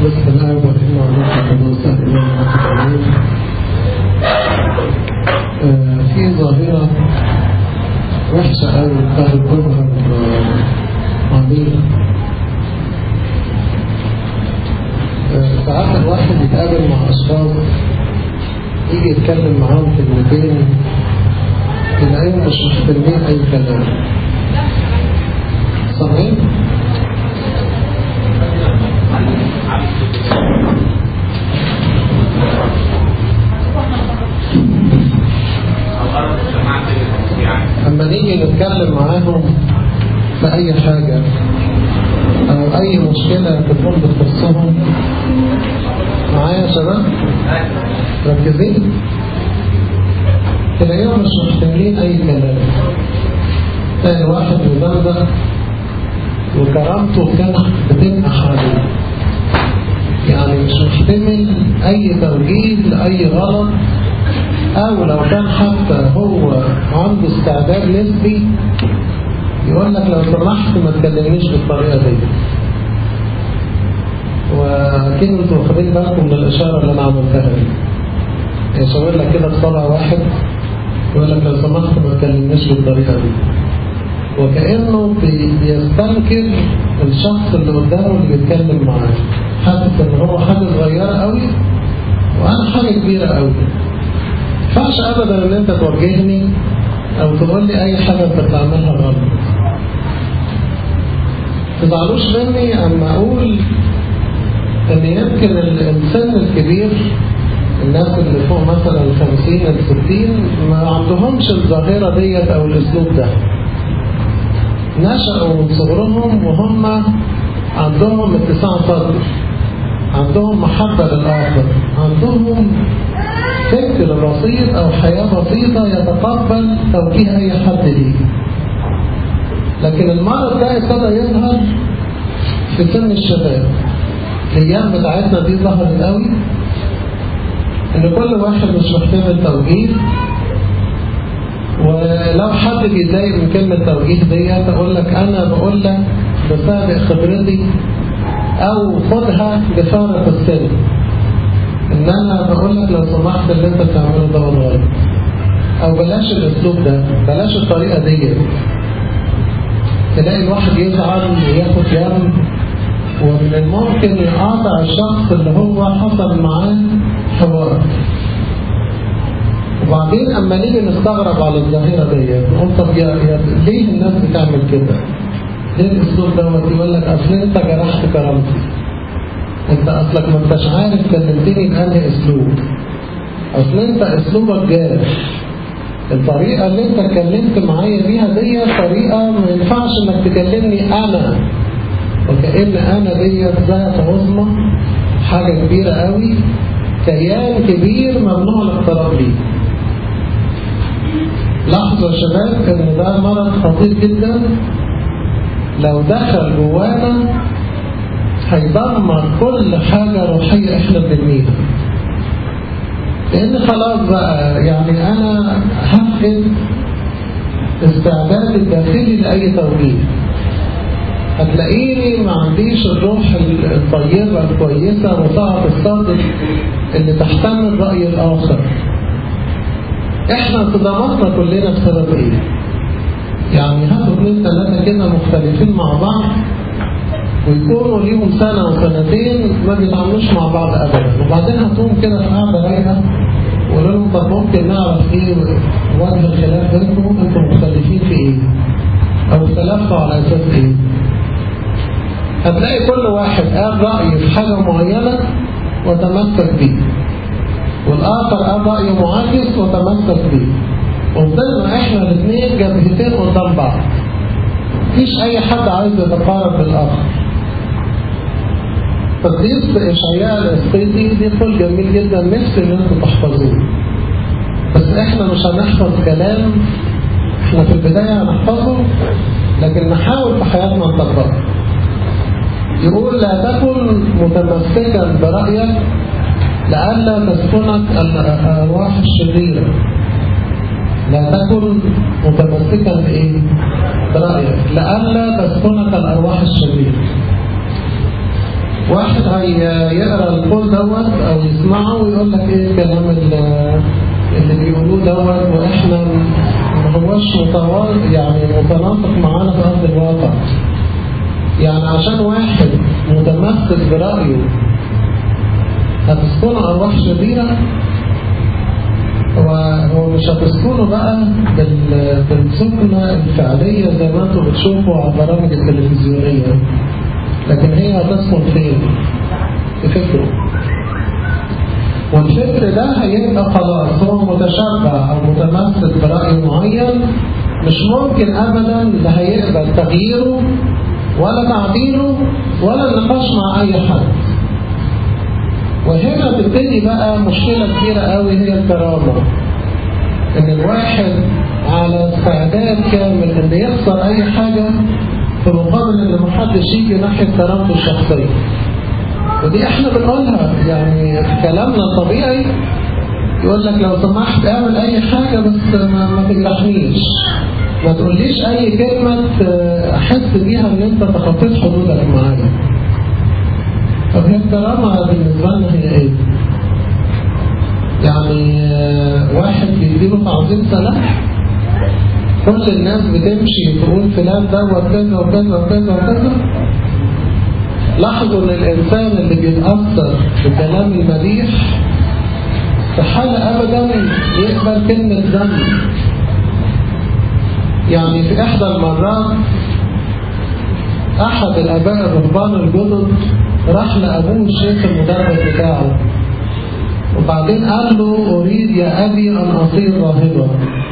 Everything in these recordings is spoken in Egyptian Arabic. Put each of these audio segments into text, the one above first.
بسم الله والابن والروح القدس الإمام في ظاهرة وحشة أوي بتاعت الجمهر عميق ساعات الواحد يتقابل مع أشخاص يجي يتكلم معاهم كلمتين تلاقيهم مش محترمين أي كلام صحيح؟ أما نيجي نتكلم معاهم في أي حاجة أو أي مشكلة تكون بتخصهم معايا يا شباب؟ مركزين؟ تلاقيهم مش محتملين أي كلام تلاقي الواحد مزمزق وكرامته كانت بتنقح عليه يعني مش محتمل أي توجيه لأي غلط أو لو كان حتى هو عنده استعداد نسبي يقول لك لو سمحت ما تكلمنيش بالطريقة دي وأكيد انتوا واخدين بالكم من الإشارة اللي أنا عملتها دي يشاور لك كده بصبع واحد يقول لك لو سمحت ما تكلمنيش بالطريقة دي وكأنه بيستنكر الشخص اللي قدامه اللي بيتكلم معاه حاسس ان هو حاجة صغيرة قوي وانا حاجة كبيرة قوي فاش ابدا ان انت توجهني او تقول لي اي حاجة انت بتعملها غلط تزعلوش مني اما اقول ان يمكن السن الكبير الناس اللي فوق مثلا الخمسين الستين ما عندهمش الظاهرة ديت او الاسلوب ده نشأوا من صغرهم وهم عندهم اتساع صدر عندهم محبة للآخر عندهم فكر بسيط أو حياة بسيطة يتقبل توجيه أي حد ليه لكن المرض ده ابتدى يظهر في سن الشباب الأيام بتاعتنا دي ظهرت قوي إن كل واحد مش محتمل توجيه ولو حد بيتضايق من كلمة توجيه ديت أقول لك أنا بقول لك بسابق خبرتي أو خدها بفارق السن إن أنا بقول لك لو سمحت اللي أنت بتعمله ده غلط أو بلاش الأسلوب ده بلاش الطريقة ديت تلاقي الواحد يزعل وياخد جنب ومن الممكن يقاطع الشخص اللي هو حصل معاه حوار وبعدين اما نيجي نستغرب على الظاهره ديت نقول طب يا, يا ليه الناس بتعمل كده؟ ليه الاسلوب دوت يقول لك اصل انت جرحت كرامتي انت اصلك ما انتش عارف كلمتني بانهي اسلوب اصل انت اسلوبك جارح الطريقه اللي انت اتكلمت معايا بيها دي طريقه ما ينفعش انك تكلمني انا وكأن انا ديت ذات عظمى حاجه كبيره قوي كيان كبير ممنوع الاقتراب ليه لاحظوا يا شباب ان ده مرض خطير جدا لو دخل جوانا هيدمر كل حاجة روحية احنا بنبنيها لان خلاص بقى يعني انا هفقد استعداد الداخلي لأي توجيه هتلاقيني ما عنديش الروح الطيبة الكويسة وطاعة الصادق اللي تحتمل رأي الآخر احنا انصداماتنا كلنا بسبب ايه يعني هاتوا اثنين ثلاثة كده مختلفين مع بعض ويكونوا ليهم سنة وسنتين ما بيتعاملوش مع بعض ابدا وبعدين هاتوهم كده في قاعدة رايقة وقولوا لهم طب ممكن نعرف ايه وجه الخلاف بينكم انتم مختلفين في ايه او اختلفتوا على اساس ايه هتلاقي كل واحد قال رأي في حاجة معينة وتمسك بيه والآخر قال رأي معاكس وتمسك بيه وفضلنا احنا الاثنين جبهتين قدام بعض مفيش اي حد عايز يتقارب بالاخر تقديس اشعياء الاسقيطي دي قول جميل جدا نفسي ان انتم تحفظوه بس احنا مش هنحفظ كلام احنا في البداية هنحفظه لكن نحاول في حياتنا نطبقه يقول لا تكن متمسكا برأيك لئلا تسكنك الأرواح الشريرة لا تكن متمسكا بإيه؟ برأيك لئلا تسكنك الأرواح الشريرة واحد هيقرا القول دوت او يسمعه ويقول لك ايه الكلام اللي بيقولوه دوت واحنا ما هوش متوازن يعني متناسق معانا في ارض الواقع يعني عشان واحد متمسك برأيه هتسكنه أرواح شريرة هو مش هتسكنه بقى بالسكنة الفعلية زي ما انتم بتشوفوا على البرامج التلفزيونية لكن هي هتسكن فين؟ في فكره والفكر ده هيبقى خلاص هو متشبع أو متمسك برأي معين مش ممكن أبدا لا هيقبل تغييره ولا تعديله ولا النقاش مع أي حد وهنا تبتدي بقى مشكلة كبيرة قوي هي الكرامة إن الواحد على استعداد كامل إن يخسر أي حاجة في مقابل إن محدش يجي ناحية كرامته الشخصية ودي احنا بنقولها يعني في كلامنا الطبيعي يقول لك لو سمحت اعمل اي حاجة بس ما, ما تجرحنيش ما تقوليش اي كلمة احس بيها ان انت تخطيت حدودك معايا طب هي الكرامة بالنسبة لنا هي ايه يعني واحد بيديله تعظيم سلاح كل الناس بتمشي تقول فلان دوت كذا وكذا وكذا وكذا لاحظوا ان الانسان اللي بيتأثر بكلام المديح استحالة ابدا يقبل كلمة ذنب يعني في احدى المرات احد الاباء الرهبان الجدد راح لابوه الشيخ المدرب بتاعه وبعدين قال له اريد يا ابي ان اصير راهبا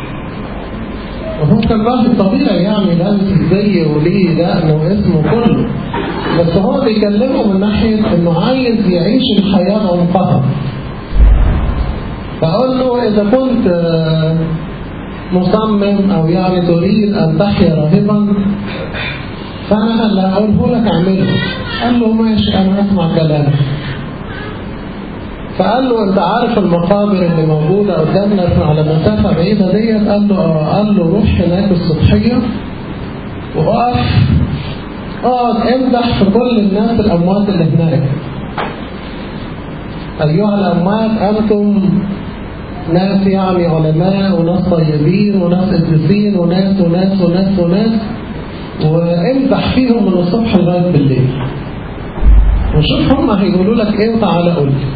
وهو كان راهب طبيعي يعني لابس الزي وليه دقن واسمه كله بس هو بيكلمه من ناحية انه عايز يعيش الحياة عمقها فقال له اذا كنت مصمم او يعني تريد ان تحيا راهبا فانا اللي هقوله لك اعمله قال له ماشي انا اسمع كلامك فقال له انت عارف المقابر اللي موجودة قدامنا على مسافة بعيدة ديت قال له اه قال له روح هناك الصبحية وقف اقعد امدح في كل الناس الاموات اللي هناك ايها الاموات انتم ناس يعني علماء وناس طيبين وناس قديسين وناس وناس وناس وناس وامدح فيهم من الصبح لغاية بالليل وشوف هم هيقولوا لك ايه وتعالى قول لي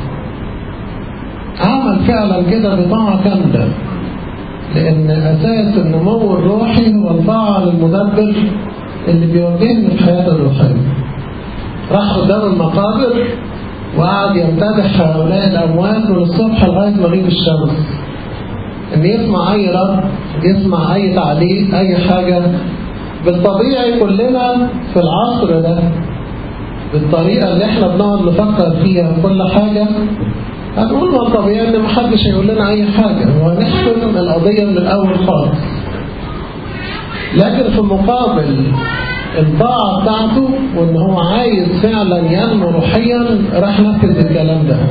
عمل فعلا كده بطاعة كاملة لأن أساس النمو الروحي هو الطاعة للمدبر اللي بيوجهني في حياته الروحية راح قدام المقابر وقعد يمتدح هؤلاء الأموات من الصبح لغاية مغيب الشمس إن يسمع أي رد يسمع أي تعليق أي حاجة بالطبيعي كلنا في العصر ده بالطريقة اللي احنا بنقعد نفكر فيها كل حاجة هنقول ما طبيعي ان محدش هيقول لنا اي حاجة وهنحكم القضية من الاول خالص لكن في المقابل الطاعة بتاعته وان هو عايز فعلا ينمو روحيا راح نفذ الكلام ده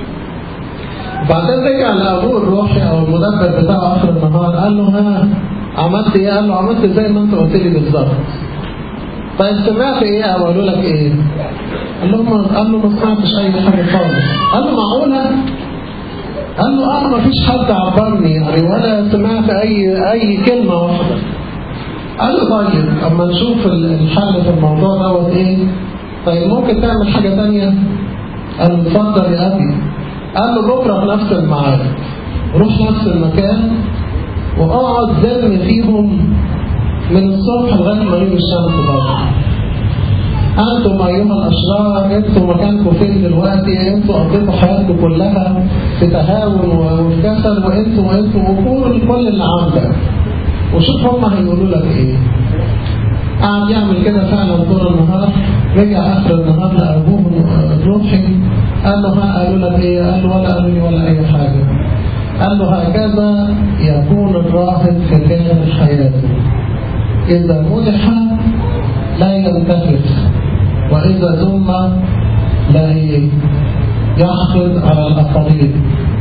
وبعدين رجع لابوه الروحي او المدبر بتاعه اخر النهار قال له ها عملت ايه قال له عملت زي ما انت قلت لي بالظبط طيب سمعت ايه او قالوا لك ايه قال له ما قال له ما سمعتش اي حاجه خالص قال له معقوله قال له اه ما فيش حد عبرني يعني ولا سمعت اي اي كلمه واحده قال له طيب اما نشوف الحل في الموضوع دوت ايه طيب ممكن تعمل حاجه ثانيه قال له اتفضل يا ابي قال له بكره في نفس الميعاد روح نفس المكان واقعد زن فيهم من الصبح لغايه ما يجي الشمس بره أنتم أيها الأشرار أنتم مكانكم فين دلوقتي أنتم قضيتوا حياتكم كلها في تهاون وفي كسل وأنتم وأنتم وكل كل اللي عندك وشوف هم هيقولوا لك إيه قعد يعمل كده فعلا طول النهار رجع آخر النهار لأبوه الروحي قال له ها قالوا لك إيه قال له ولا قالوا لي ولا أي حاجة قال له هكذا يكون الراهب في كامل حياته إذا مدح لا يلتفت وإذا ذم لا يحقد على الآخرين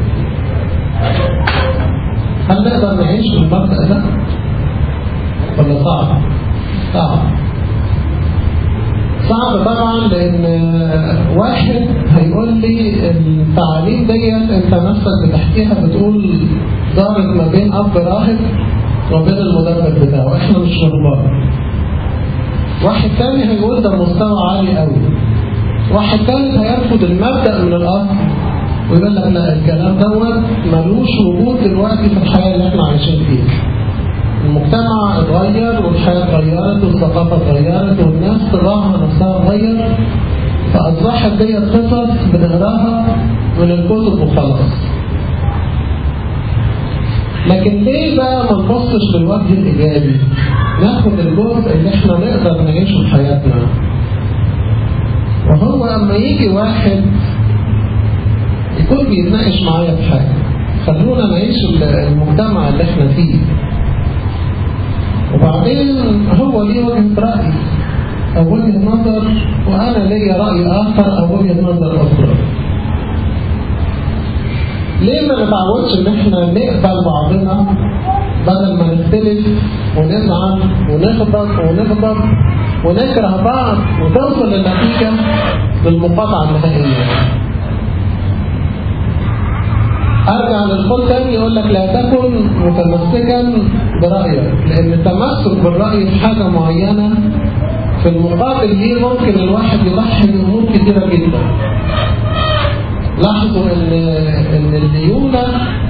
هل نقدر نعيش بالمبدأ ده؟ ولا صعب؟ صعب صعب طبعا لان واحد هيقول لي التعاليم ديت انت نفسك بتحكيها بتقول دارت ما بين اب راهب وبين المدرب بتاعه احنا مش رهبان واحد تاني هيقول ده مستوى عالي قوي واحد تالت هيرفض المبدأ من الأصل ويقول لك لا الكلام دوت ملوش وجود دلوقتي في الحياة اللي احنا عايشين فيها المجتمع اتغير والحياة اتغيرت والثقافة اتغيرت والناس طباعها نفسها اتغير فأصبحت دي قصص بنقراها من الكتب وخلاص لكن ليه بقى ما نبصش للوجه الإيجابي ناخد الجزء اللي احنا نقدر نعيشه في حياتنا وهو اما يجي واحد يكون بيتناقش معايا في حاجة خلونا نعيش المجتمع اللي احنا فيه وبعدين هو ليه وجهة رأي أو وجهة نظر وأنا ليا رأي آخر أو وجهة نظر أخرى ليه ما نتعودش إن احنا نقبل بعضنا بدل ما نختلف ونزعل ونغضب ونغضب ونكره بعض وتوصل للنتيجة للمقاطعة النهائية أرجع للخط تاني يقول لك لا تكن متمسكا برأيك لأن التمسك بالرأي في حاجة معينة في المقابل دي ممكن الواحد يضحي بأمور كتيرة جدا لاحظوا إن إن الليونة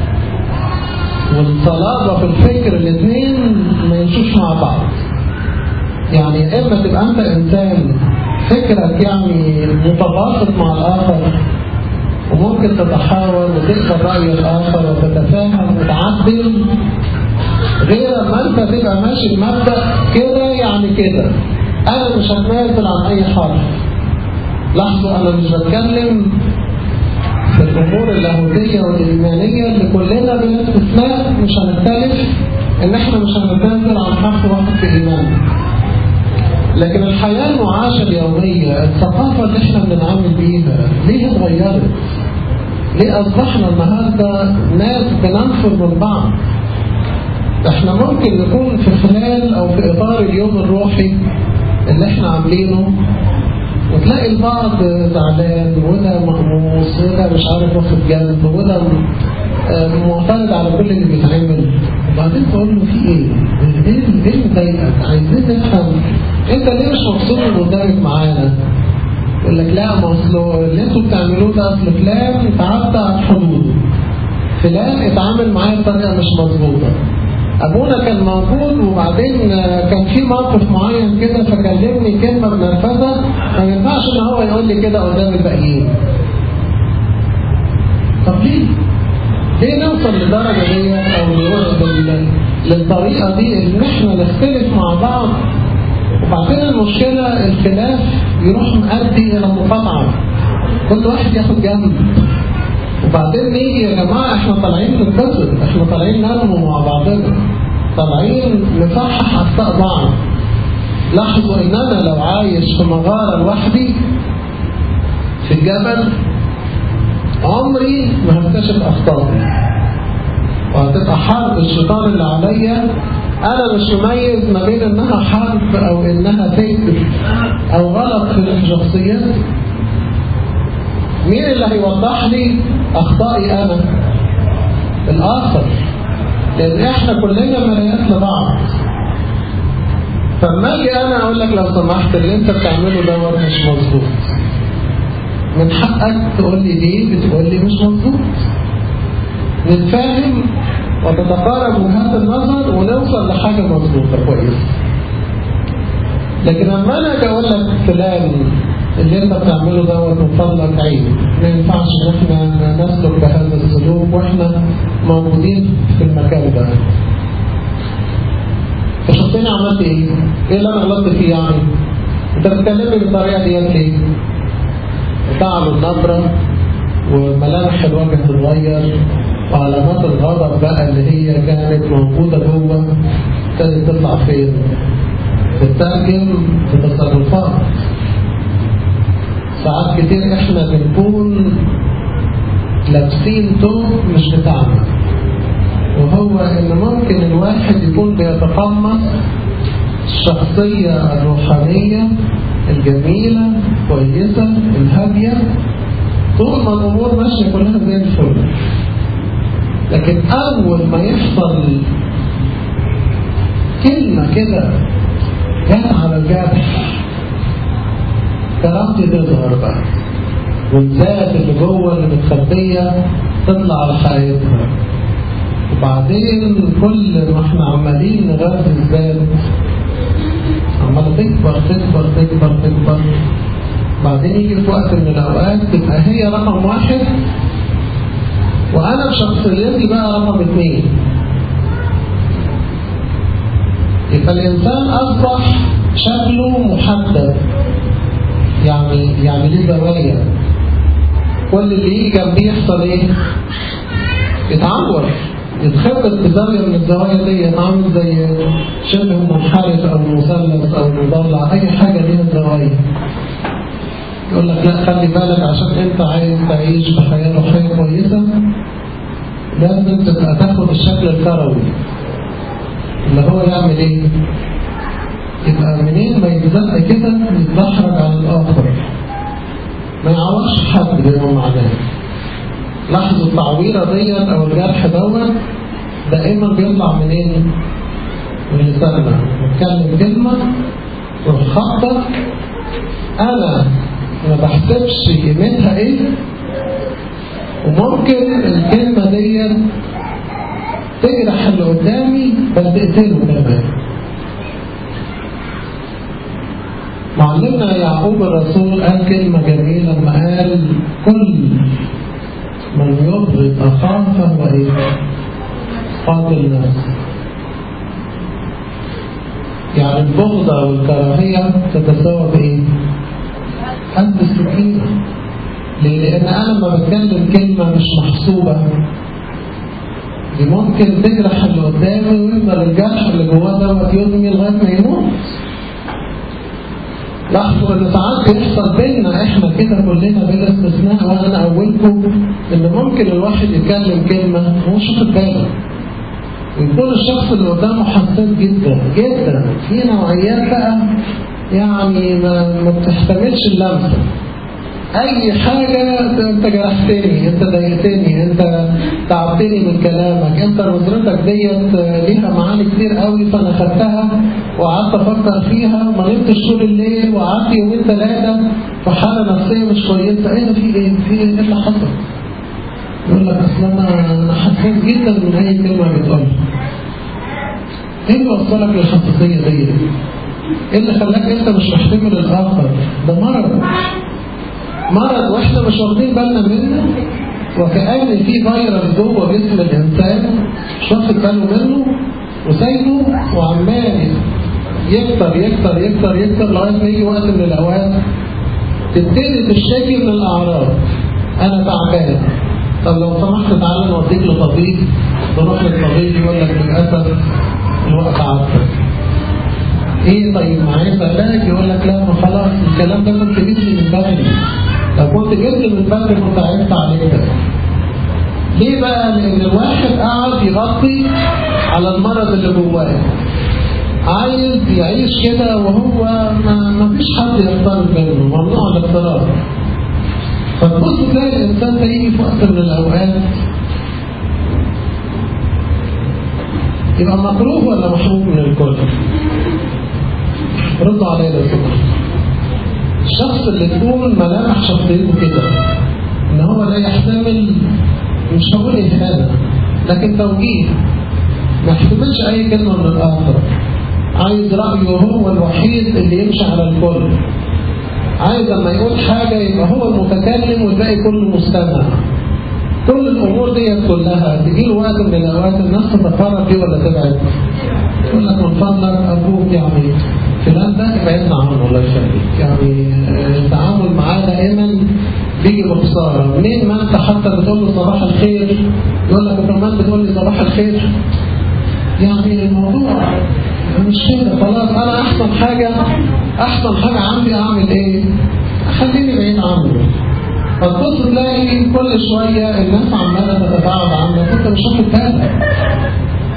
والصلابة في الفكر الاثنين ما يمشوش مع بعض يعني إما تبقى أنت إنسان فكرك يعني متباسط مع الآخر وممكن تتحاور وتقبل رأي الآخر وتتفاهم وتعدل غير ما أنت تبقى ماشي بمبدأ كده يعني كده أنا مش هتنازل عن أي حرف لاحظوا أنا مش بتكلم في الأمور اللاهوتية والإيمانية اللي كلنا بلا استثناء مش هنختلف إن إحنا مش هنتنازل عن حرف واحد في إيماننا لكن الحياة المعاشة اليومية الثقافة اللي احنا بنتعامل بيها ليه اتغيرت؟ ليه أصبحنا النهاردة ناس بننفر من بعض؟ احنا ممكن نكون في خلال أو في إطار اليوم الروحي اللي احنا عاملينه وتلاقي البعض زعلان وده مهموس وده مش عارف واخد جنب وده معترض على كل اللي بيتعمل وبعدين تقول له في ايه؟ ايه اللي مضايقك؟ عايزين نفهم انت ليه مش مبسوط من قدامك معانا؟ يقول لك لا ما اصله اللي انتوا بتعملوه ده اصل فلان تعدى على الحدود فلان اتعامل معايا بطريقه مش مظبوطه ابونا كان موجود وبعدين كان في موقف معين كده فكلمني كلمه بنرفزه ما ينفعش ان هو يقول لي كده قدام الباقيين طب ليه؟ ليه نوصل للدرجه دي او للطريقه دي ان احنا نختلف مع بعض وبعدين المشكله الخلاف يروح مؤدي الى مقاطعه كل واحد ياخد جنب وبعدين نيجي يا جماعة احنا طالعين نتبسط احنا طالعين ننمو مع بعضنا طالعين نصحح أخطاء بعض لاحظوا ان انا لو عايش في مغارة لوحدي في الجبل عمري ما هكتشف أخطائي وهتبقى حرب الشيطان اللي عليا انا مش مميز ما بين انها حرب او انها فكر او غلط في شخصيتي مين اللي هيوضح لي اخطائي انا الاخر لان احنا كلنا مرايات لبعض فلما اجي انا اقول لك لو سمحت اللي انت بتعمله دوت مش مظبوط من حقك تقول لي ليه بتقول لي مش مظبوط نتفاهم وتتقارب وجهات النظر ونوصل لحاجه مظبوطه كويسه لكن لما انا اجي اقول لك فلان اللي انت بتعمله دوت من فضلك عيب ما ينفعش ان احنا نسلك بهذا السلوك واحنا موجودين في المكان ده فشفتني عملت ايه؟ ايه اللي انا غلطت فيه يعني؟ انت بتكلمني بالطريقه ديت ليه؟ تعب النبره وملامح الوجه تتغير وعلامات الغضب بقى اللي هي كانت موجوده جوه ابتدت تطلع فين؟ تترجم في تصرفات ساعات كتير احنا بنكون لابسين توب مش بتاعنا وهو ان ممكن الواحد يكون بيتقمص الشخصية الروحانية الجميلة كويسة الهادية طول ما الأمور ماشية كلها زي الفل لكن أول ما يحصل كلمة كده جت على الجرح كرامتي تظهر بقى والذات اللي جوه اللي متخبية تطلع على حقيقتها وبعدين كل ما احنا عمالين نغذي الذات عمالة تكبر تكبر تكبر تكبر بعدين يجي في وقت من الأوقات تبقى هي رقم واحد وأنا بشخصيتي بقى رقم اثنين يبقى الإنسان أصبح شكله محدد يعني يعني ليه زوايا كل اللي يجي جنبيه يحصل ايه؟ يتعور يتخبط في زاوية من الزوايا دي عامل زي شبه منحرف أو مثلث أو مضلع أي حاجة ليها زوايا يقول لك لا خلي بالك عشان أنت عايز تعيش بحياة روحية كويسة لازم تبقى تاخد الشكل الكروي اللي هو يعمل ايه؟ يبقى منين ما يتزق كده يتدحرج على الآخر ما يعورش حد بما معناه لاحظوا التعويرة ديت أو الجرح دوت دائما بيطلع منين؟ من لساننا نتكلم كلمة روح خبطة أنا ما بحسبش قيمتها إيه وممكن الكلمة ديت تجرح اللي قدامي بس تقتله كمان معلمنا يعقوب الرسول قال كلمة جميلة لما قال كل من يبغض أخاه فهو إيه؟ قاتل نفسه يعني البغضة والكراهية تتساوى بإيه؟ قد السكينة ليه؟ لأن أنا لما بتكلم كلمة مش محسوبة دي ممكن تجرح اللي قدامي ويفضل الجرح اللي جواه دوت يدمي لغاية ما يموت لاحظوا ان ساعات بيحصل بيننا احنا كده كلنا بلا استثناء وانا اولكم ان ممكن الواحد يتكلم كلمه هو مش واخد باله ويكون الشخص اللي قدامه حساس جدا جدا في نوعيات بقى يعني ما, ما بتحتملش اللمسه اي حاجة انت جرحتني انت ضايقتني انت تعبتني من كلامك انت نظرتك ديت ليها معاني كتير قوي فانا خدتها وقعدت افكر فيها ما نمتش طول الليل وقعدت يومين ثلاثة في حالة نفسية مش كويسة ايه ده في ايه في ايه اللي حصل يقول لك اصل انا انا حساس جدا من اي كلمة بتقولها ايه اللي وصلك للحساسية دي ايه اللي خلاك انت مش محتمل الاخر ده مرض مرض واحنا مش واخدين بالنا منه وكأن في فيروس جوه جسم الإنسان مش واخد باله منه وسايبه وعمال يكتر يكتر يكتر يكتر لغاية ما يجي وقت من الأوقات تبتدي تشتكي من الأعراض أنا تعبان طب لو سمحت تعالى نوديك لطبيب تروح للطبيب يقول لك للأسف الوقت عدى ايه طيب معايا علاج يقول لك لا ما خلاص الكلام ده كنت جيت لي من بدري لو كنت جيت لي من بدري كنت عرفت عليك ليه بقى لان الواحد قاعد يغطي على المرض اللي جواه عايز يعيش كده وهو ما, ما فيش حد يقترب منه ممنوع الاقتراب فتبص تلاقي الانسان ده يجي في وقت من الاوقات يبقى مكروه ولا محبوب من الكل ردوا عليا لو سمحت الشخص اللي تكون ملامح شخصيته كده ان هو لا يحتمل مش هقول اهانه لكن توجيه ما يحتملش اي كلمه من الاخر عايز رايه هو الوحيد اللي يمشي على الكل عايز لما يقول حاجه يبقى هو المتكلم والباقي كله مستمع كل الامور ديت كلها تجي له وقت من الاوقات الناس تتفرج فيه ولا تبعد يقول لك من فضلك ارجوك يعني فلان ده ابعدنا عنه الله يخليك يعني التعامل معاه دائما بيجي بخساره منين ما انت حتى بتقول له صباح الخير يقول لك كمان بتقول لي صباح الخير يعني الموضوع مش كده خلاص انا احسن حاجه احسن حاجه عندي اعمل ايه؟ اخليني بعيد عنه فتبص تلاقي كل شويه الناس عماله تتباعد عنك انت مش واخد بالك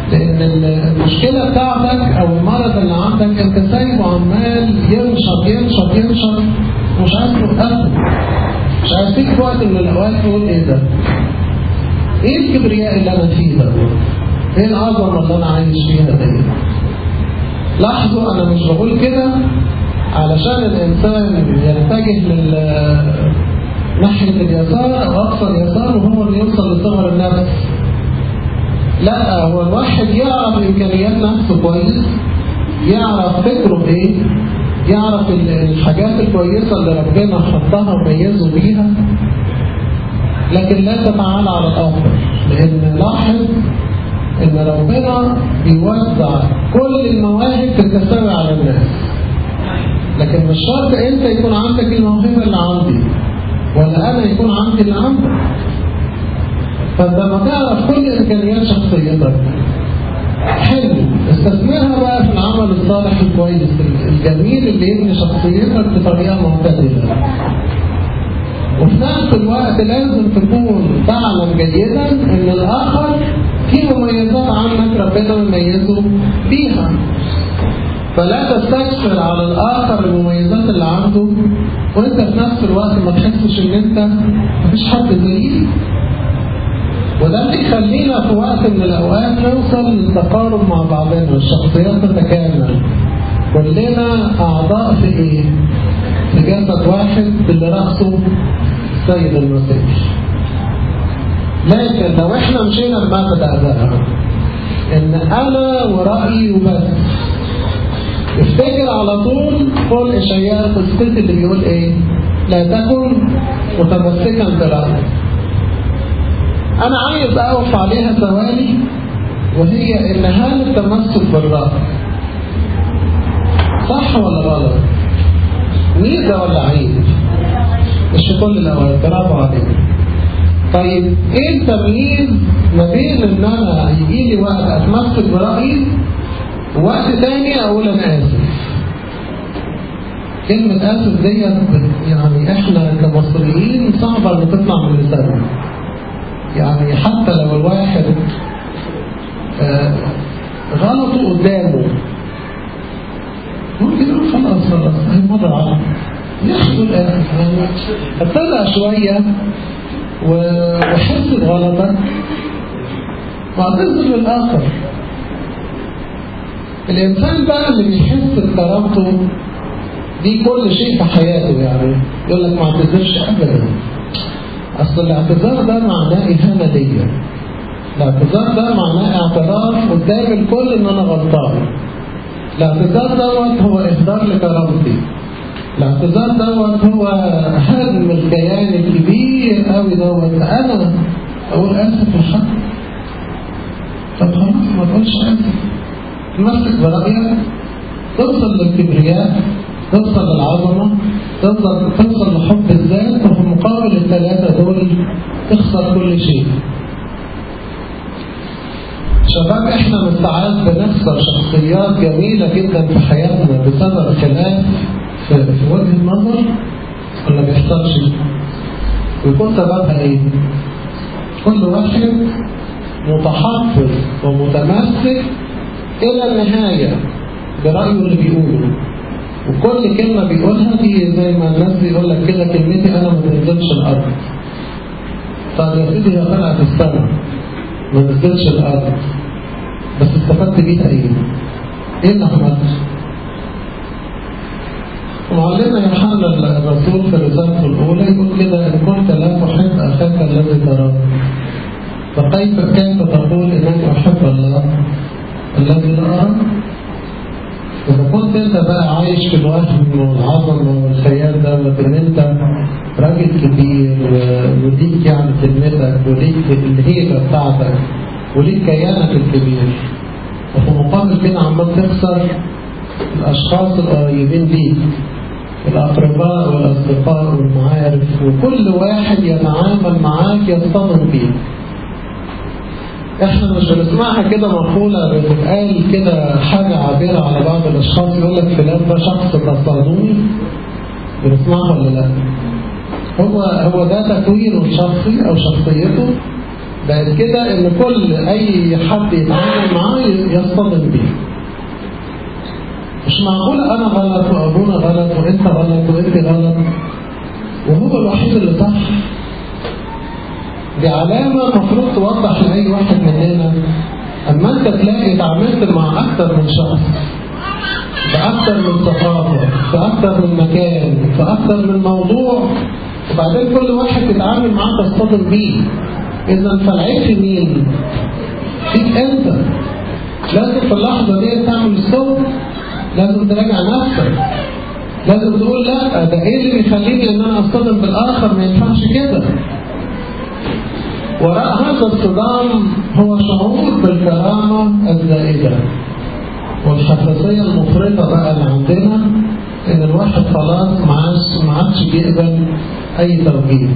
لأن المشكلة بتاعتك أو المرض اللي عندك أنت سايبه عمال ينشط ينشط ينشط ومش عارف توقفه مش عارف تيجي وقت من الأوقات تقول إيه ده؟ إيه الكبرياء اللي أنا فيه ده؟ إيه العظمة اللي أنا عايش فيها دي؟ لاحظوا أنا مش بقول كده علشان الإنسان يتجه لل ناحية اليسار أو أقصى اليسار وهو اللي يوصل لصغر النفس لا هو الواحد يعرف إمكانيات نفسه كويس يعرف فكره إيه يعرف الحاجات الكويسة اللي ربنا حطها وميزه بيها لكن لا تتعالى على الآخر لأن لاحظ إن ربنا بيوزع كل المواهب تتساوي على الناس لكن مش شرط أنت يكون عندك الموهبة اللي عندي ولا أنا يكون عندي اللي عندك فأنت لما تعرف كل إمكانيات شخصيتك حلو استثمرها بقى في العمل الصالح الكويس الجميل اللي يبني شخصيتك بطريقة معتدلة وفي نفس الوقت لازم تكون تعلم جيدا ان الاخر في مميزات عنك ربنا مميزه بيها فلا تستكثر على الاخر المميزات اللي عنده وانت في نفس الوقت ما تحسش ان انت مفيش حد زيك وده اللي يخلينا في وقت من الأوقات نوصل للتقارب مع بعضنا الشخصيات تتكامل كلنا أعضاء في إيه؟ في جسد واحد اللي رأسه السيد المسيح لكن لو احنا مشينا بمبدأ ده ان انا ورأيي وبس افتكر على طول قول اشعياء قصتي اللي بيقول ايه لا تكن متمسكا برأيك أنا عايز أقف عليها ثواني وهي إن هل التمسك بالرأي صح ولا غلط؟ ميزة ولا عيب؟ مش في كل الأوقات برافو عليك. طيب إيه التمييز ما بين إن أنا يجي لي وقت أتمسك برأيي ووقت تاني أقول أنا آسف؟ كلمة آسف ديت يعني إحنا كمصريين صعبة إن تطلع من لساننا. يعني حتى لو الواحد آه غلطه قدامه ممكن يقول خلاص خلاص هي مرة عام يحصل يعني ابتدع شوية وحس بغلطك واعتذر للآخر الإنسان بقى اللي بيحس بكرامته دي كل شيء في حياته يعني يقول لك ما اعتذرش أبدا أصل الاعتذار ده معناه إهانة ليا الاعتذار ده معناه اعتراف قدام الكل إن أنا غلطان الاعتذار دوت هو إهدار لكرامتي الاعتذار دوت هو هدم الكيان الكبير قوي دوت أنا أقول آسف الحق طب خلاص ما تقولش آسف تمسك برأيك توصل للكبرياء توصل للعظمة توصل توصل لحب الذات وفي مقابل الثلاثة دول تخسر كل شيء شباب احنا ساعات بنخسر شخصيات جميلة جدا في حياتنا بسبب خلاف في, في وجه النظر ولا بيحصلش ويكون سببها ايه؟ كل واحد متحفظ ومتمسك الى النهاية برأيه اللي بيقوله وكل كلمة بيقولها دي زي ما الناس بيقول لك كده كلمتي أنا ما تنزلش الأرض طب يا سيدي هي طلعت السما ما نزلش الأرض بس استفدت بيها إيه؟ إيه اللي عملت؟ معلمنا يوحنا الرسول في رسالته الأولى يقول كده إن كنت لا تحب أخاك الذي تراه فكيف كيف تقول إنك أحب الله الذي لا أراه؟ إذا كنت أنت بقى عايش في الوهم والعظمة والخيال ده وإن أنت راجل كبير وليك يعني كلمتك وليك الهيبة بتاعتك وليك كيانك الكبير وفي مقابل كده عمال تخسر الأشخاص القريبين ليك الأقرباء والأصدقاء والمعارف وكل واحد يتعامل معاك يصطدم بيك احنا مش بنسمعها كده مقولة بتتقال كده حاجة عابرة على بعض الأشخاص يقول لك فلان ده شخص تصادمي بنسمعها ولا لا؟ هو هو ده تكوينه الشخصي أو شخصيته بقت كده ان كل اي حد يتعامل معاه يصطدم بيه مش معقولة انا غلط وابونا غلط وانت غلط وانت غلط وهو الوحيد اللي صح دي علامة المفروض توضح لأي واحد مننا أما أنت تلاقي تعاملت مع أكثر من شخص بأكثر من ثقافة في أكثر من مكان في أكثر من موضوع وبعدين كل واحد تتعامل معاه تصطدم بيه إذا فالعيب في مين؟ فيك أنت لازم في اللحظة دي تعمل ستوب لازم تراجع نفسك لازم تقول لا ده ايه اللي بيخليني ان انا اصطدم بالاخر ما ينفعش كده وراء هذا الصدام هو شعور بالكرامة الزائدة والحساسية المفرطة بقى اللي عندنا ان الواحد خلاص ما عادش بيقبل اي توجيه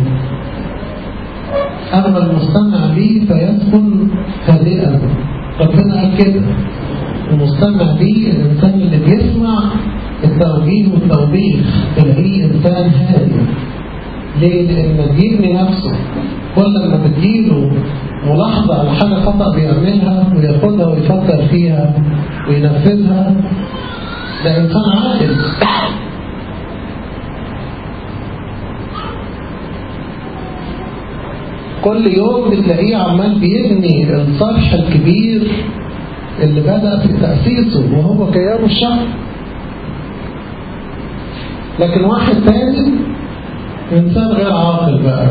اما المستمع ليه فيسكن هادئا ربنا قال كده المستمع ليه الانسان اللي بيسمع التوجيه والتوبيخ تلاقيه انسان هادئ ليه؟ لان بيبني نفسه كل ما بتجيله ملاحظة على حاجة خطأ بيعملها وياخدها ويفكر فيها وينفذها ده إنسان عاقل كل يوم بتلاقيه عمال بيبني الصرح الكبير اللي بدأ في تأسيسه وهو كيان الشعب لكن واحد تاني إنسان غير عاقل بقى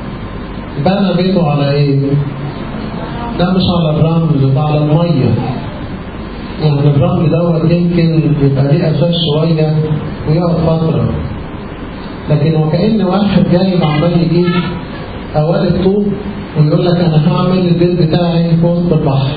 بنى بيته على ايه لا مش على الرمل ده على المية يعني الرمل دوت يمكن يبقى ليه اساس شوية ويقعد فترة لكن وكأن واحد جاي عمال يجيب قوالب طوب ويقول لك انا هعمل البيت بتاعي في وسط البحر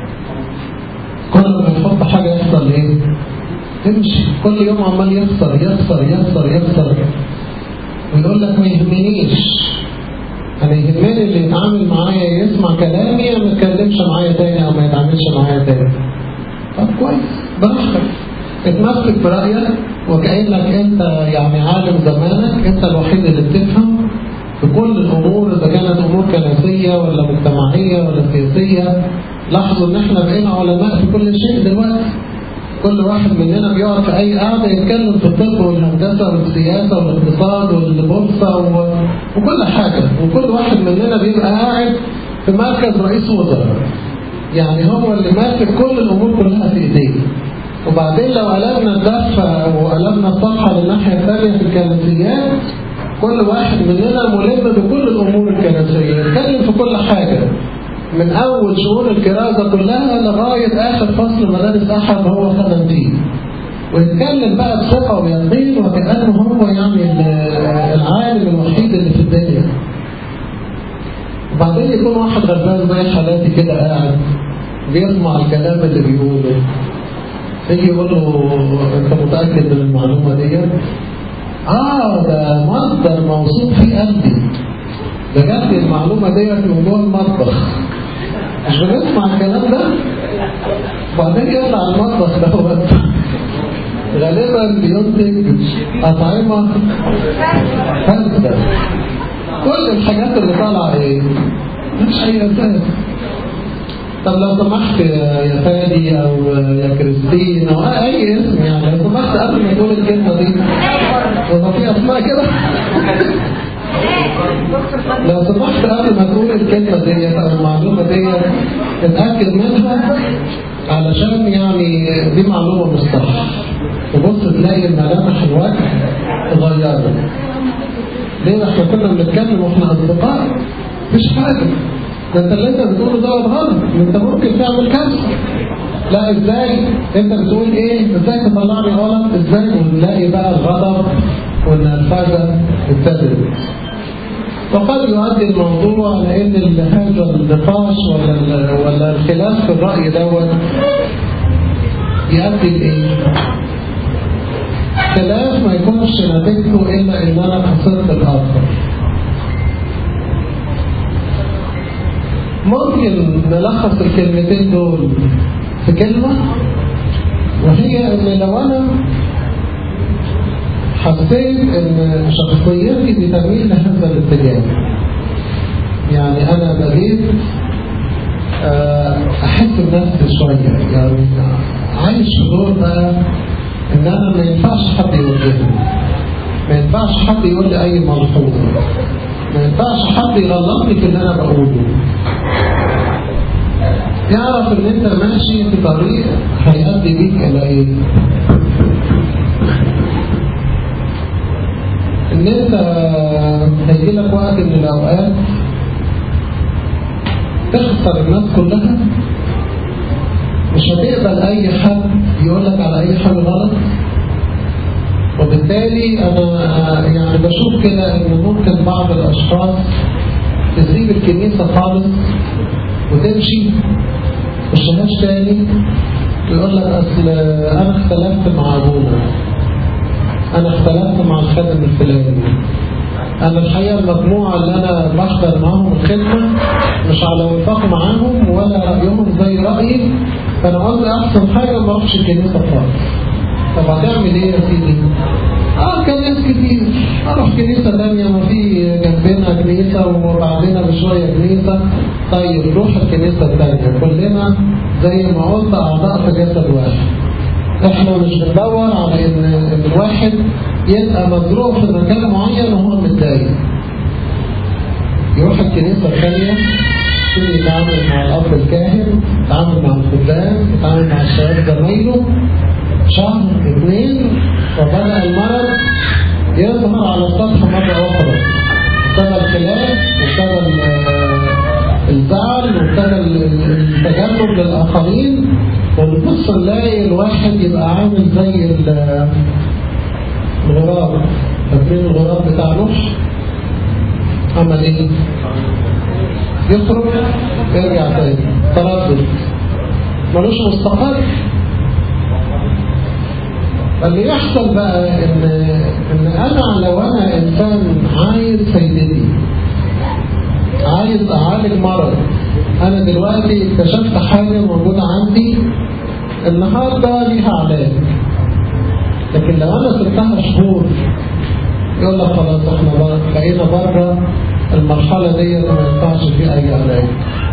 كل ما يحط حاجة يحصل ايه تمشي كل يوم عمال يخسر يخسر يخسر يخسر ويقول لك ما يهمنيش انا يهمني اللي يتعامل معايا يسمع كلامي ما يتكلمش معايا تاني او ما يتعاملش معايا تاني طب كويس براحتك اتمسك برأيك وكأنك انت يعني عالم زمانك انت الوحيد اللي بتفهم في كل الامور اذا كانت امور كنسية ولا مجتمعية ولا سياسية لاحظوا ان احنا بقينا علماء في كل شيء دلوقتي كل واحد مننا بيقعد في اي قعده يتكلم في الطب والهندسه والسياسه والاقتصاد والبورصه و... وكل حاجه وكل واحد مننا بيبقى قاعد في مركز رئيس وزراء يعني هو اللي ماسك كل الامور كلها في ايديه وبعدين لو قلبنا الدفه وقلبنا الصفحه للناحيه الثانيه في الكنسيات كل واحد مننا ملم بكل الامور الكنسيه يتكلم في كل حاجه من أول شؤون الكرازة كلها لغاية آخر فصل مدارس أحد هو خدم فيه ويتكلم بقى بثقة ويقين وكأنه هو يعني العالم الوحيد اللي في الدنيا وبعدين يكون واحد غلبان زي حالاتي كده قاعد بيسمع الكلام اللي بيقوله يجي يقول له انت متأكد من المعلومة دي؟ اه ده مصدر موثوق فيه قلبي بجد المعلومة ديت من جوه المطبخ مش بنسمع الكلام ده وبعدين يطلع المطبخ دوت غالبا بينتج أطعمة فاسدة كل الحاجات اللي طالعة ايه مش أي أساس طب لو سمحت يا فادي أو يا كريستين أو أي اسم يعني لو سمحت قبل ما تقول الكلمة دي هو في أسماء كده لو سمحت قبل ما تقول الكلمة دي أو المعلومة دي اتأكد منها علشان يعني دي معلومة مش صح تبص تلاقي ملامح الوجه اتغيرت ليه احنا كنا بنتكلم واحنا اصدقاء مفيش حاجة ده انت اللي انت بتقوله ده غلط انت ممكن تعمل كذا لا ازاي انت بتقول ايه ازاي تطلعني غلط ازاي ونلاقي بقى الغضب والنرفزه ابتدت وقد يؤدي الموضوع لان هذا النقاش ولا ولا الخلاف في الراي دوت يؤدي لايه؟ خلاف ما يكونش نتيجته الا ان انا خسرت الاخر ممكن نلخص الكلمتين دول في كلمة وهي ان لو انا حسيت ان شخصيتي بتميل لهذا الاتجاه يعني أنا بغيت أحس بنفسي شوية يعني عايش في دور بقى إن أنا ما ينفعش حد يوجهني ما ينفعش حد يقول لي أي ملحوظة ما ينفعش حد يغلطني في اللي أنا بقوله يعرف إن أنت ماشي في طريق هيؤدي بيك إلى إيه ان انت هيجي لك وقت من الاوقات تخسر الناس كلها مش هتقبل اي حد يقول لك على اي حاجه غلط وبالتالي انا يعني بشوف كده ان ممكن بعض الاشخاص تسيب الكنيسه خالص وتمشي مشهاش تاني يقول لك اصل انا اختلفت مع ابونا انا اختلفت مع الخادم الفلاني انا الحقيقه المجموعه اللي انا بحضر معاهم الخدمه مش على وفاق معاهم ولا رايهم زي رايي فانا قلت احسن حاجه ما اروحش الكنيسه خالص طب هتعمل ايه يا سيدي؟ اه كنايس كتير اروح كنيسه ثانيه ما في جنبنا كنيسه وبعدنا بشويه كنيسه طيب روح الكنيسه الثانيه كلنا زي ما قلت اعضاء في جسد واحد احنا مش بندور على ان الواحد يبقى مجروح في مكان معين وهو متضايق يروح الكنيسة الثانية يبتدي يتعامل مع الأب الكاهن يتعامل مع الخدام يتعامل مع الشباب زمايله شهر اثنين وبدأ المرض يظهر على السطح مرة أخرى ابتدى الخلاف وابتدى الزعل وابتدى التجنب للآخرين ونبص نلاقي الواحد يبقى عامل زي الغراب فاكرين الغراب بتاع نوح عمل ايه؟ يخرج يرجع تاني تردد ملوش مستقر اللي يحصل بقى ان ان انا لو انا انسان عايز فايدتي عايز اعالج مرض انا دلوقتي اكتشفت حاجة موجودة عندي النهاردة ليها علاج لكن لو انا سبتها شهور يقول لك خلاص احنا بقينا بره المرحلة دي ما ينفعش فيه اي علاج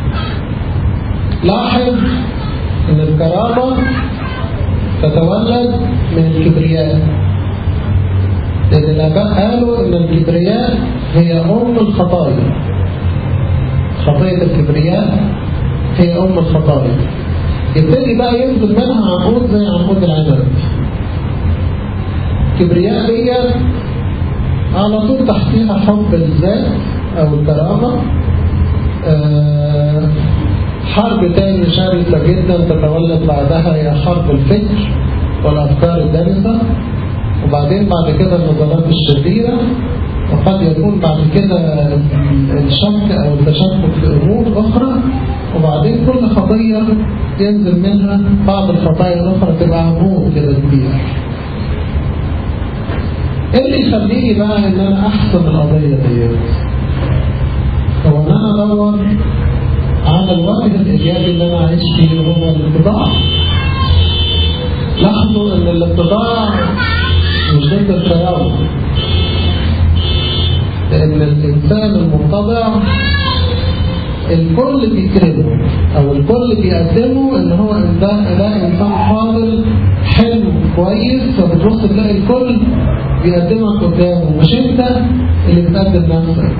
لاحظ ان الكرامة تتولد من الكبرياء لأن الآباء قالوا إن الكبرياء هي أم الخطايا خطية الكبرياء هي أم الخطايا يبتدي بقى ينزل منها عنقود زي عنقود العنب الكبرياء دي على طول تحتيها حب الذات أو الكرامة أه حرب تاني شرسة جدا تتولد بعدها هي حرب الفكر والأفكار الدنسة وبعدين بعد كده النظرات الشريرة وقد يكون بعد كده الشك أو التشكك في أمور أخرى وبعدين كل خطية ينزل منها بعض الخطايا الأخرى تبقى عمود كده كبير ايه اللي يخليني بقى ان انا احسن القضية دي هو ان انا ادور على الوجه الايجابي اللي انا عايش فيه هو الاتضاع لاحظوا ان الاتضاع مش ضد التراوح لان الانسان المتضع الكل بيكرمه او الكل بيقدمه ان هو ده ده انسان فاضل حلو كويس فبتبص تلاقي الكل بيقدمك قدامه مش انت اللي بتقدم نفسك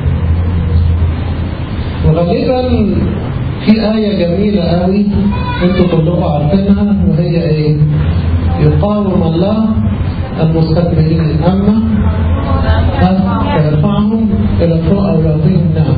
وغالبا في آية جميلة قوي انتوا كلكم عارفينها وهي ايه يقاوم الله المستكبرين اما فيرفعهم الى فوق او يعطيهم نعم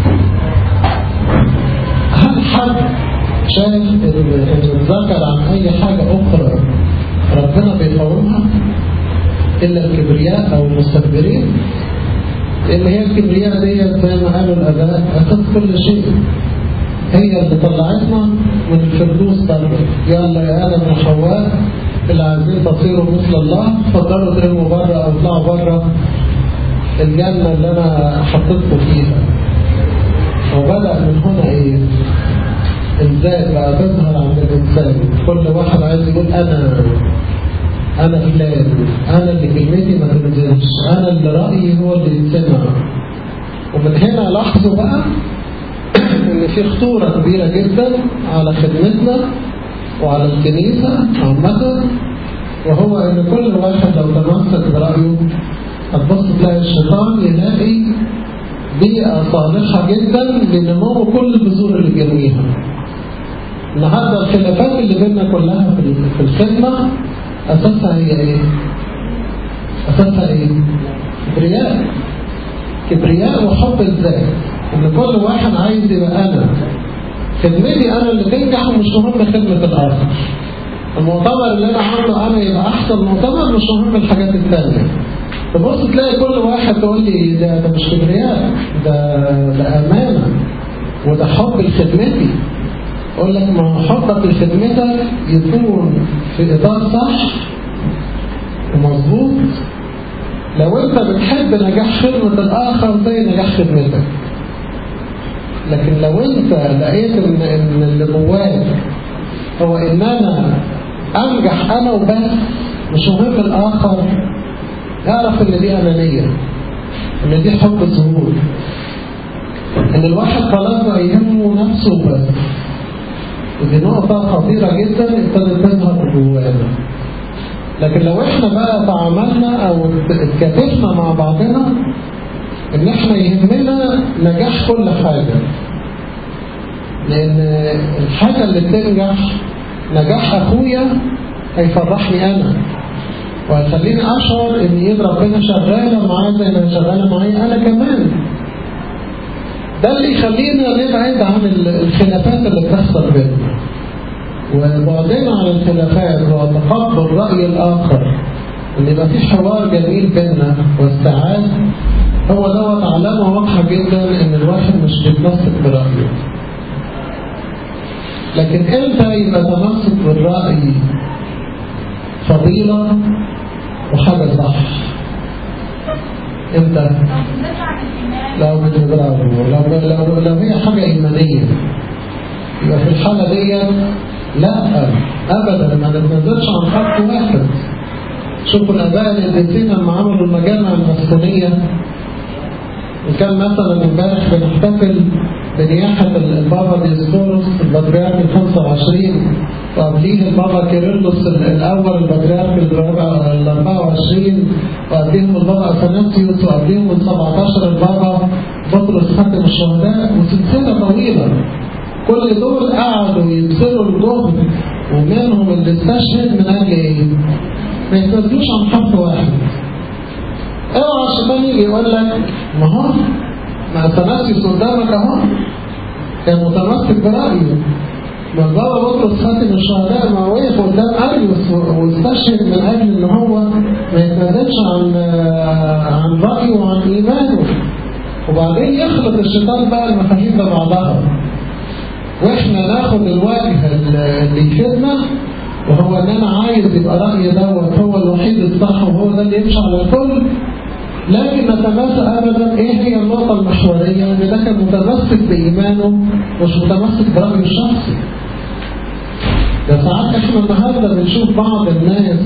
هل حد شايف ان اتذكر عن اي حاجة اخرى ربنا بيقاومها الا الكبرياء او المستكبرين اللي هي الكبرياء ديت زي ما قالوا الاباء اساس كل شيء هي اللي طلعتنا من الفردوس بره يلا يا ادم وحواء اللي عايزين تصيروا مثل الله اتفضلوا ترموا بره او اطلعوا بره الجنه اللي انا حطيتكم فيها وبدا من هنا ايه الذات بقى تظهر عند الانسان كل واحد عايز يقول انا انا فلان انا اللي كلمتي ما تنزلش انا اللي رايي هو اللي يتسمع ومن هنا لاحظوا بقى ان في خطورة كبيرة جدا على خدمتنا وعلى الكنيسة عامة وهو ان كل واحد لو تمسك برأيه هتبص تلاقي الشيطان يلاقي بيئة صالحة جدا لنمو كل البذور اللي بيرميها النهارده الخلافات اللي بيننا كلها في الخدمة أساسها هي إيه؟ أساسها إيه؟ كبرياء كبرياء وحب الذات إن كل واحد عايز يبقى أنا خدمتي أنا اللي تنجح ومش مهم خدمة الآخر المؤتمر اللي أنا عامله أنا يبقى أحسن مؤتمر مش مهم الحاجات الثانية تبص تلاقي كل واحد تقول لي ده ده مش كبرياء ده ده أمانة وده حب لخدمتي أقول لك ما حبك لخدمتك يكون في إطار صح ومظبوط لو أنت بتحب نجاح خدمة الآخر زي نجاح خدمتك لكن لو أنت لقيت إن, إن اللي جواك هو إن أنا أنجح أنا وبس مش مهم الآخر اعرف إن دي أنانية إن دي حب ظهور إن الواحد خلاص يهمه نفسه بس ودي نقطة خطيرة جدا ابتدت تظهر جوانا لكن لو احنا بقى تعاملنا او اتكاتفنا مع بعضنا ان احنا يهمنا نجاح كل حاجة لان الحاجة اللي بتنجح نجاح اخويا هيفرحني انا وهيخليني اشعر ان ايد ربنا شغالة معاه زي ما شغالة معايا انا كمان ده اللي يخلينا نبعد عن الخلافات اللي بتحصل بيننا وبعدين عن الخلافات وتقبل رأي الآخر ان يبقى في حوار جميل بيننا واستعاد هو دوت علامة واضحة جدا ان الواحد مش بيتمسك برأيه لكن امتى يبقى تمسك بالرأي فضيلة وحاجة صح امتى لو بتبرعه لو, لو, لو هي حاجة إيمانية يبقى في الحالة دي لا أبدا ما نتنزلش عن خط واحد شوفوا الآباء القديسين لما عملوا المجامع المسكونية وكان مثلا امبارح بنحتفل بنياحة البابا ديسكوروس البطريرك ال 25 وقبليه البابا كيرلس الأول البطريرك ال 24 وقبليهم البابا أثناسيوس وقبليهم ال 17 البابا بطرس خاتم الشهداء وسلسلة طويلة كل دول قعدوا يبذلوا الجهد ومنهم اللي استشهد من أجل إيه؟ ما يتنزلوش عن خط واحد اوعى الشيطان يجي يقول لك ما هو ما اثناسيوس قدامك اهو كان متمسك برأيه ما البابا بطرس خاتم الشهداء ما وقف قدام اريوس واستشهد من اجل ان هو ما يتنازلش عن عن رأيه وعن ايمانه وبعدين يخلط الشيطان بقى المفاهيم ببعضها واحنا ناخد الوجه اللي يفيدنا وهو ان انا عايز يبقى رأيي دوت هو الوحيد الصح وهو ده اللي يمشي على الكل لكن نتماسك ابدا ايه هي النقطة المحورية ان ده كان متمسك بايمانه مش متمسك برأيه الشخصي ده ساعات احنا النهارده بنشوف بعض الناس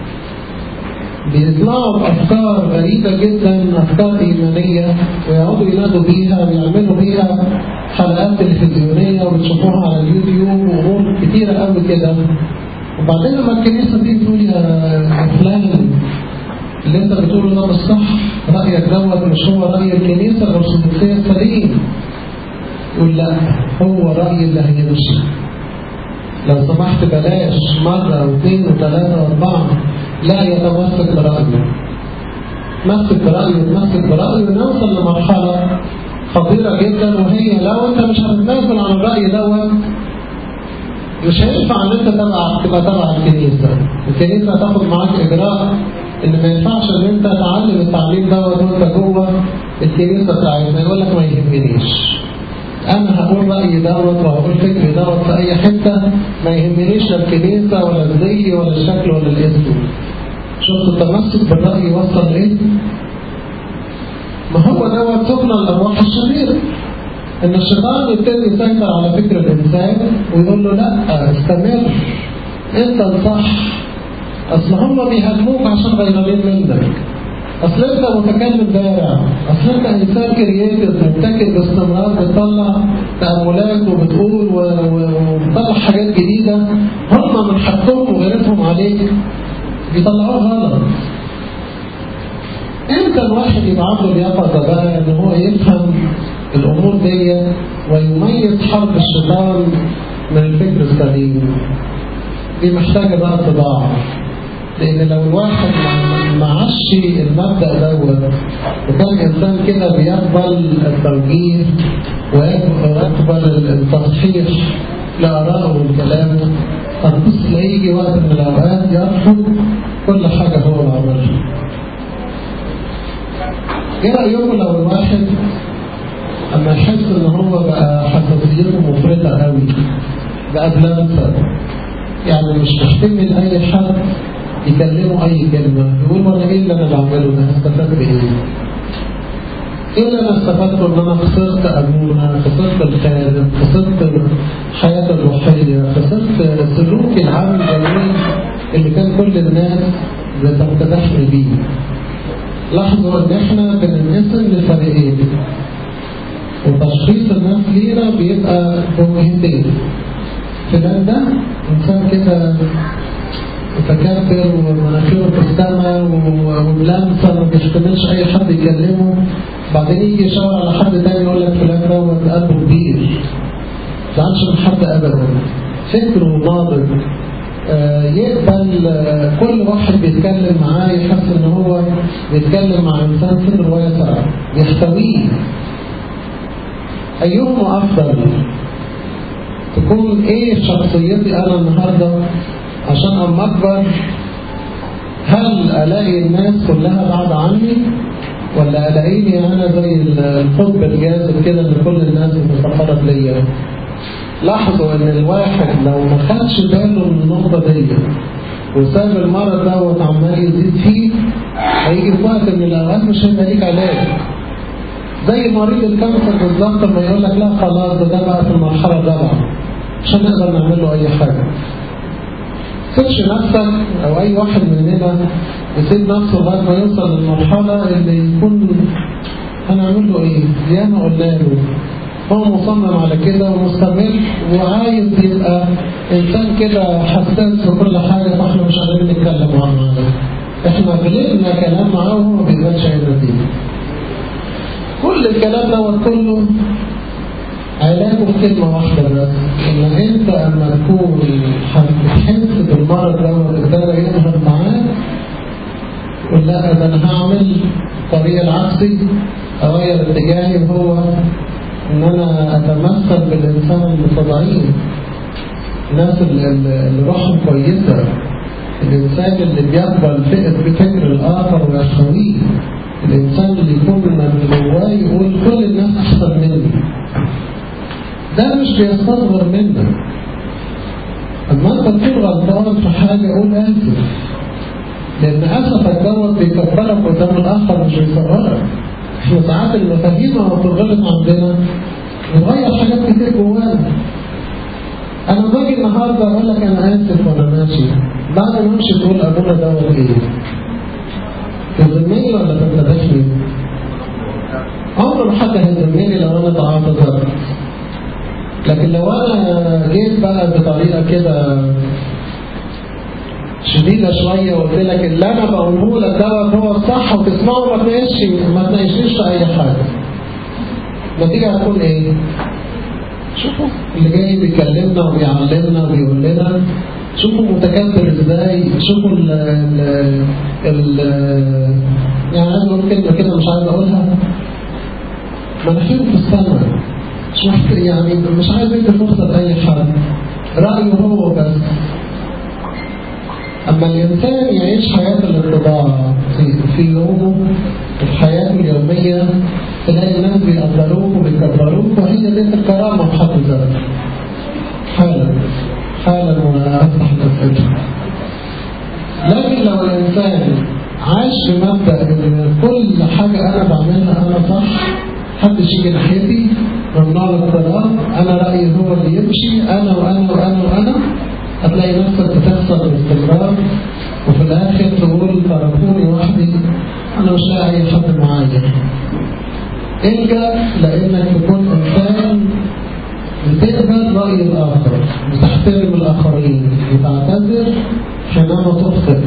بيطلعوا بأفكار غريبة جدا أفكار إيمانية ويقعدوا ينادوا بيها ويعملوا بيها حلقات تلفزيونية وبتشوفوها على اليوتيوب وأمور كتيرة قوي كده وبعدين لما الكنيسة دي تقول يا فلان اللي انت بتقوله ده مش صح رأيك دوت مش هو رأي الكنيسة الأرثوذكسية السليم يقول لا هو رأي اللي هيمشي لو سمحت بلاش مرة واثنين وثلاثة واربعة لا يتمسك برأيه تمسك برأيه تمسك برأيه ونوصل لمرحلة خطيرة جدا وهي لو انت مش هتتنازل عن الرأي دوت مش هينفع ان انت تبع تبقى تبع الكنيسة الكنيسة هتاخد معاك اجراء ان ما ينفعش ان انت تعلم التعليم دوت وانت جوه الكنيسة بتاعتنا يقول لك ما يهمنيش انا هقول رأيي دوت وهقول فكري دوت في اي حتة ما يهمنيش لا الكنيسة ولا الزي ولا الشكل ولا الاسم شفت التمسك بالرأي وصل ايه ما هو دوت سكن الارواح الشريرة ان الشيطان يبتدي يسيطر على فكر الانسان ويقول له لا استمر انت الصح اصل هم بيهاجموك عشان غيرانين منك اصل انت متكلم بارع اصل انت انسان كرييتيف مبتكر باستمرار بتطلع تاملات وبتقول وبتطلع حاجات جديده هم من حقهم وغيرتهم عليك بيطلعوها غلط امتى الواحد يبقى عنده اليقظه بقى ان هو يفهم الامور دي ويميز حرب الشيطان من الفكر السليم دي محتاجه بقى طباع لان لو الواحد ما عاش المبدا دوت وكان انسان كده بيقبل التوجيه ويقبل التصحيح لارائه وكلامه هتبص تلاقيه يجي وقت من الاوقات يرفض كل حاجه هو عملها ايه رايكم لو الواحد اما يحس ان هو بقى حساسيته مفرطه قوي بقى بلانسر يعني مش محتمل اي حد يكلمه اي كلمه يقول وانا ايه اللي انا بعمله ده استفدت بايه؟ ايه اللي انا استفدته ان انا خسرت ابونا خسرت الخادم خسرت حياتي الروحيه خسرت سلوكي العام الجميل اللي كان كل الناس بتمتدحني بيه لاحظوا ان احنا بننقسم لفريقين وتشخيص الناس لينا بيبقى بوجهتين فلان ده انسان كده متكبر ومناخيره في السماء وملامسه ما بيحتملش اي حد يكلمه بعدين يجي يشاور على حد تاني يقول لك فلان دوت قلبه كبير ما زعلش من حد ابدا فكره ناضج آه يقبل آه كل واحد بيتكلم معاه يحس ان هو بيتكلم مع انسان صدر واسع يحتويه ايهما افضل تكون ايه شخصيتي انا النهارده عشان اما اكبر هل الاقي الناس كلها بعد عني ولا الاقيني انا زي القطب الجاذب كده اللي كل الناس بتتقرب ليا لاحظوا ان الواحد لو ما خدش باله من النقطه دي وساب المرض دوت عمال يزيد فيه هيجي في وقت من الاوقات مش هيبقى ليك علاج زي مريض الكانسر بالظبط لما يقول لك لا خلاص ده, ده بقى في المرحله الرابعه مش هنقدر نعمل له اي حاجه تسيبش نفسك او اي واحد مننا يسيب نفسه لغايه ما يوصل للمرحله اللي يكون هنعمل له ايه؟ ياما قلنا له هو مصمم على كده ومستمر وعايز يبقى انسان كده حساس في كل حاجه فاحنا مش قادرين نتكلم معاه احنا غلبنا كلام معاه وهو ما بيقبلش اي نتيجه. كل الكلام دوت كله علاجه كلمة واحدة بس إن أنت أما تكون بتحس بالمرض دوت ابتدى يظهر معاك قول لا ده أنا هعمل الطريق العكسي أغير اتجاهي وهو إن أنا أتمثل بالإنسان المتضعين الناس اللي روحهم كويسة الإنسان اللي بيقبل بفكر الآخر ويحتويه الإنسان اللي يكون من جواه يقول كل الناس أحسن مني ده مش بيستصغر منك اما انت تكون غلطان في حاجه قول اسف لان اسفك دوت بيكبرك قدام الاخر مش بيصغرك احنا ساعات المفاهيم لما بتتغلط عندنا بتغير حاجات كتير جوانا انا باجي النهارده اقول لك انا اسف وانا ماشي بعد ما امشي تقول ابونا دوت ايه؟ تذمني ولا تنتبهني؟ عمر ما حد هيذمني لو انا تعاطفت لكن لو انا جيت بقى بطريقه كده شديده شويه وقلت لك اللي انا بقوله لك دوت هو الصح وتسمعه ما تناقش ما تناقشنيش في اي حاجه. النتيجه هتكون ايه؟ شوفوا اللي جاي بيكلمنا وبيعلمنا وبيقول لنا شوفوا متكبر ازاي شوفوا ال ال ال يعني عايز اقول كلمه كده مش عايز اقولها مناخيره في السماء مش محتاج يعني مش عايز يدي فرصة لأي حد رأيه هو بس أما الإنسان يعيش حياة الاتباع في, في يومه في حياته اليومية تلاقي الناس بيقدروك وبيكبروك وهي دي الكرامة بحد ذاتها حالا حالا وأفتح الأسئلة لكن لو الإنسان عاش بمبدأ إن كل حاجة أنا بعملها أنا صح محدش يجي ناحيتي ممنوع الاختلاف انا رايي هو اللي يمشي انا وانا وانا وانا هتلاقي نفسك بتخسر باستمرار وفي الآخر تقول تركوني وحدي أنا مش لاقي أي حد معايا الجأ لأنك تكون إنسان بتقبل رأي الآخر بتحترم الآخرين بتعتذر حينما تخطئ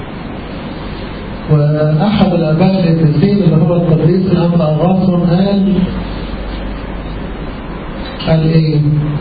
وأحد الآباء القديسين اللي هو القديس الأنبا أغاثون قال قال إيه؟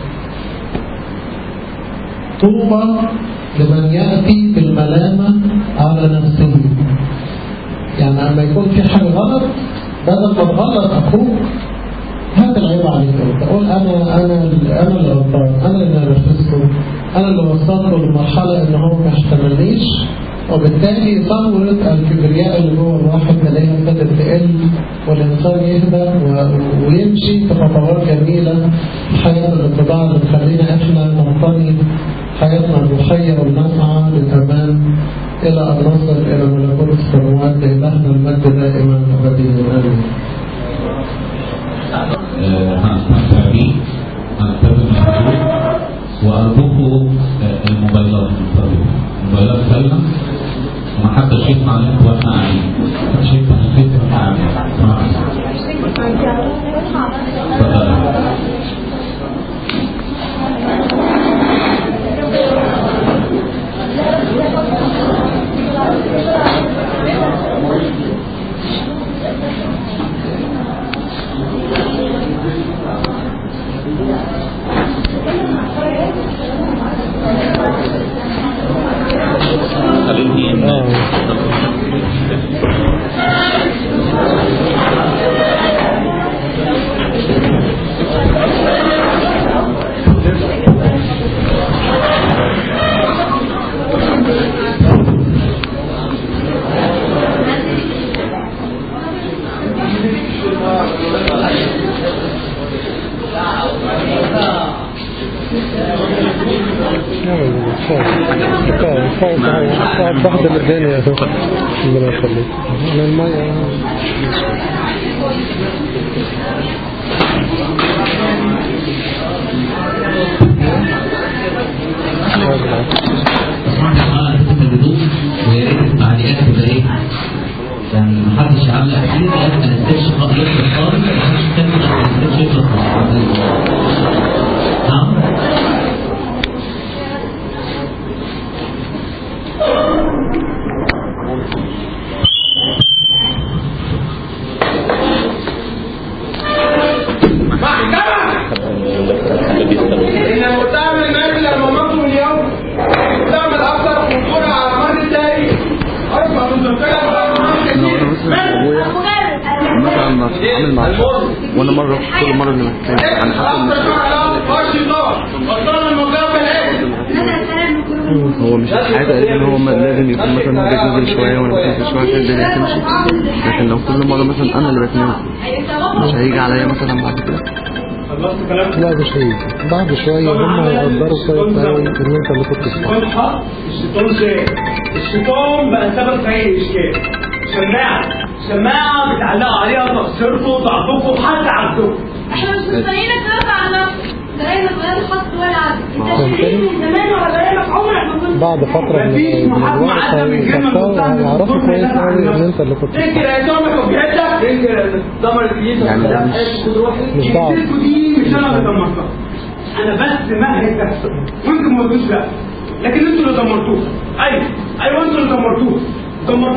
طوبى لمن يأتي بالملامة على نفسه يعني لما يكون في حاجة غلط بدل ما تغلط أخوك هات العيب عليك انت قول انا انا انا اللي غلطان انا اللي نرفزته انا اللي وصلته لمرحله ان هو ما يحتملنيش وبالتالي ثورة الكبرياء اللي جوه الواحد تلاقيها ابتدت تقل والإنسان يهدى و- ويمشي في خطوات جميلة في حياة الاتباع اللي تخلينا إحنا ننطلي حياتنا الروحية ونسعى للأمان إلى أن نصل إلى ملكوت السماوات لإلهنا المجد دائما أبديا آمين. آه، هنستمتع بيه هنستخدم الحضور وأرجوكم آه، الموبايلات من فضلكم الموبايلات سايلنت وما حدش يسمع لنا واحنا قاعدين محدش يفتح الفيس واحنا قاعدين اسمعوا. اتفضل. خليني قاعد بخدم الدنيا اهو ربنا يخليك انا المية اسمعني سؤال هتكتب الهدوء ويا ريت التعليقات تبقى ايه؟ يعني محدش يعلق كتير لغايه ما نستكشف خالص يخلص خالص محدش يتكلم لغايه ما نستكشف يخلص خالص. نعم؟ إن المتهم المثل أمامكم اليوم متهم الأكثر خطورة على مر التاريخ أرفع من ذكرها مثلا ما اتعامل مع شخص وانا مره كل مره اللي محتاج انا حاسس ان هو مش حاجه قالت ان هو ما- لازم يكون مثلا هو بيتنزل شويه وانا بتنزل شويه عشان الدنيا تمشي لكن لو كل مره مثلا انا اللي بتنزل مش هيجي عليا مثلا بعد كده لا مش هيجي بعد شوية هم هيقدروا كويس قوي ان انت اللي كنت صح الشيطان حق الشيطان شاء الشيطان بقى سبب في اي اشكال شماعه شماعه بتعلقوا عليها تقصيركم ضعفكم حتى عبدكم احنا مش مستنيينك ترفع على نفسك دايما غير خط ولا عدد انت شهيد من زمان ولا بقالك عمرك ما كنت بعد فترة من مفيش من محاكمة الوقت عدم من كلمة هيفكروا مستعمل هيعرفوا الظلم كويس اللي قوي أنا ان انت اللي كنت صح تنكر عصامك وبيدك تنكر دمر الكنيسه يعني ده مش- مش ضعف. الكنيسة دي مش انا اللي دمرتها انا بس مهد تحصل وانتم ما تقولوش لا لكن انتوا اللي دمرتوها ايوه ايوه انتوا اللي دمرتوها دمرتوها